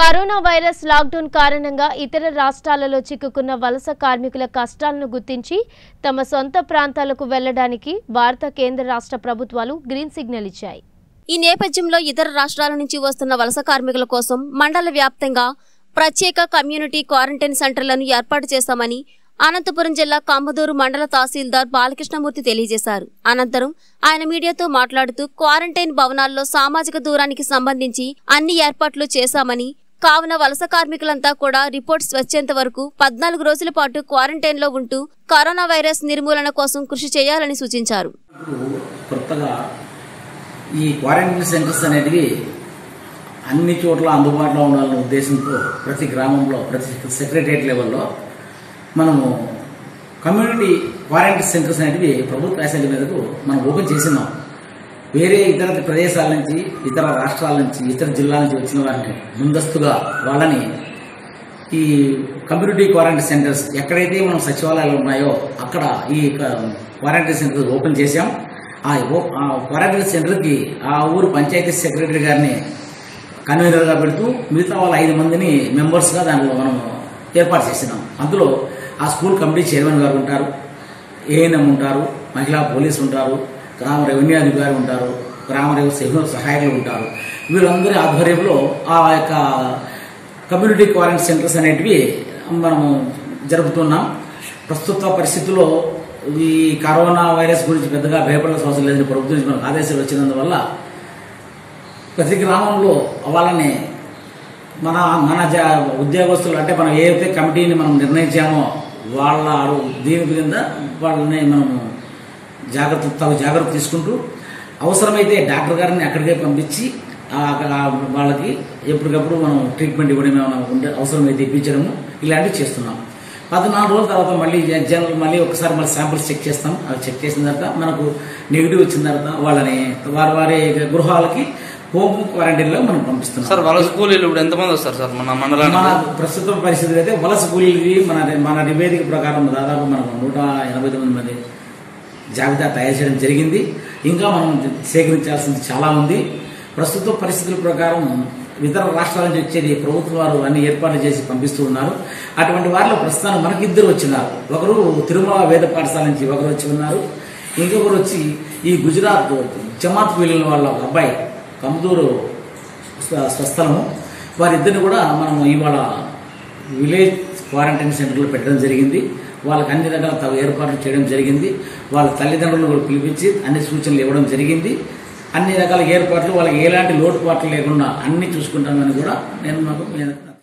corona virus lockdown కారణంగా ఇతర రాష్ట్రాలలో చిక్కుకున్న వలస కార్మికుల కష్టాలను గుర్తించి తమ సొంత ప్రాంతాలకు వెళ్లడానికి భారత కేంద్ర రాష్ట్ర ప్రభుత్వాలు గ్రీన్ సిగ్నల్ ఇచ్చాయి ఈ నేపథ్యంలో ఇతర రాష్ట్రాల నుంచి వస్తున్న వలస కార్మికుల కోసం మండల వ్యాప్తంగా ప్రత్యేక కమ్యూనిటీ క్వారంటైన్ సెంటర్లను ఏర్పాటు చేస్తామని అనంతపురం జిల్లా కమ్మదూరు మండల తహసీల్దార్ బాలకృష్ణమూర్తి తెలియజేశారు అనంతరం ఆయన మీడియాతో మాట్లాడుతూ క్వారంటైన్ భవనాల్లో సామాజిక దూరానికి సంబంధించి అన్ని ఏర్పాట్లు చేశామని కావున వలస కార్మికులంతా కూడా రిపోర్ట్స్ వచ్చేంత వరకు పద్నాలుగు రోజుల పాటు క్వారంటైన్ లో ఉంటూ కరోనా వైరస్ నిర్మూలన కోసం కృషి చేయాలని సూచించారు ఇప్పుడు కొత్తగా ఈ క్వారంటైన్ సెంటర్స్ అనేటివి అన్ని చోట్ల అందుబాటులో ఉండాలనే ఉద్దేశంతో ప్రతి గ్రామంలో ప్రతి సెక్రటరియట్ లెవెల్లో మనము కమ్యూనిటీ క్వారంటైన్ సెంటర్స్ అనేటివి ప్రభుత్వ ఫ్యాసిలిటీ మీదకు మనం ఓపెన్ చేసినాం వేరే ఇతర ప్రదేశాల నుంచి ఇతర రాష్ట్రాల నుంచి ఇతర జిల్లాల నుంచి వచ్చిన వారిని ముందస్తుగా వాళ్ళని ఈ కమ్యూనిటీ క్వారంటైన్ సెంటర్స్ ఎక్కడైతే మనం సచివాలయాలు ఉన్నాయో అక్కడ ఈ క- క్వారంటైన్ సెంటర్ ఓపెన్ చేశాం ఆ ఓ- ఆ క్వారంటైన్ సెంటర్కి ఆ ఊరు పంచాయతీ సెక్రటరీ గారిని కన్వీనర్గా పెడుతూ మిగతా వాళ్ళ ఐదు మందిని మెంబర్స్గా దానిలో మనం ఏర్పాటు చేసినాం అందులో ఆ స్కూల్ కమిటీ చైర్మన్ గారు ఉంటారు ఏఎన్ఎం ఉంటారు మహిళా పోలీసు ఉంటారు గ్రామ రెవెన్యూ అధికారి ఉంటారు గ్రామ రెవెన్యూ సహాయకులు ఉంటారు వీళ్ళందరి ఆధ్వర్యంలో ఆ యొక్క కమ్యూనిటీ క్వారంటైన్ సెంటర్స్ అనేటివి మనము జరుపుతున్నాం ప్రస్తుత పరిస్థితుల్లో ఈ కరోనా వైరస్ గురించి పెద్దగా భయపడాల్సిన అవసరం లేదని ప్రభుత్వం నుంచి మనకు ఆదేశాలు వచ్చినందువల్ల ప్రతి గ్రామంలో వాళ్ళని మన మన జా ఉద్యోగస్తులు అంటే మనం ఏదైతే కమిటీని మనం నిర్ణయించామో వాళ్ళ అరు- దీని కింద వాళ్ళని మనము జాగ్రత్త తగు జాగ్రత్త తీసుకుంటూ అవసరమైతే డాక్టర్ గారిని అక్కడికే పంపించి ఆ అక్కడ వాళ్ళకి ఎప్పటికప్పుడు మనం ట్రీట్మెంట్ ఇవ్వడం ఏమైనా ఉండే అవసరమైతే ఇప్పించడము ఇలాంటివి చేస్తున్నాం పద్నాలుగు రోజుల తర్వాత మళ్ళీ జ- జనరల్ మళ్ళీ ఒకసారి మళ్ళీ శాంపిల్స్ చెక్ చేస్తాం అవి చెక్ చేసిన తర్వాత మనకు నెగిటివ్ వచ్చిన తర్వాత వాళ్ళని వారి వారి గృహాలకి హోమ్ క్వారంటైన్లో మనం పంపిస్తున్నాం సార్ వలస కూలీలు ఇప్పుడు ఎంతమంది వస్తారు సార్ మన మన మండలానికి ప్రస్తుత పరిస్థితి అయితే వలస కూలీలకి మన మన నివేదిక ప్రకారం దాదాపు మనకు నూట ఎనభై తొమ్మిది మంది జాబితా తయారు చేయడం జరిగింది ఇంకా మనం సేకరించాల్సింది చాలా ఉంది ప్రస్తుత పరిస్థితుల ప్రకారం ఇతర రాష్ట్రాల నుంచి వచ్చేది ప్రభుత్వం వారు అన్ని ఏర్పాట్లు చేసి పంపిస్తూ ఉన్నారు అటువంటి వారిలో ప్రస్తుతానికి మనకి ఇద్దరు వచ్చినారు ఒకరు తిరుమల వేద పాఠశాల నుంచి ఒకరు వచ్చి ఉన్నారు ఇంకొకరు వచ్చి ఈ గుజరాత్ జమాత్ వెళ్ళిన వాళ్ళ ఒక అబ్బాయి కమదూరు స్వ- స్వస్థలము వారిద్దరిని కూడా మనం ఇవాళ విలేజ్ క్వారంటైన్ సెంటర్లో పెట్టడం జరిగింది వాళ్ళకి అన్ని రకాల తగు ఏర్పాట్లు చేయడం జరిగింది వాళ్ళ తల్లిదండ్రులను కూడా పిలిపించి అన్ని సూచనలు ఇవ్వడం జరిగింది అన్ని రకాల ఏర్పాట్లు వాళ్ళకి ఎలాంటి లోటుపాట్లు లేకుండా అన్ని చూసుకుంటామని కూడా నేను మాకు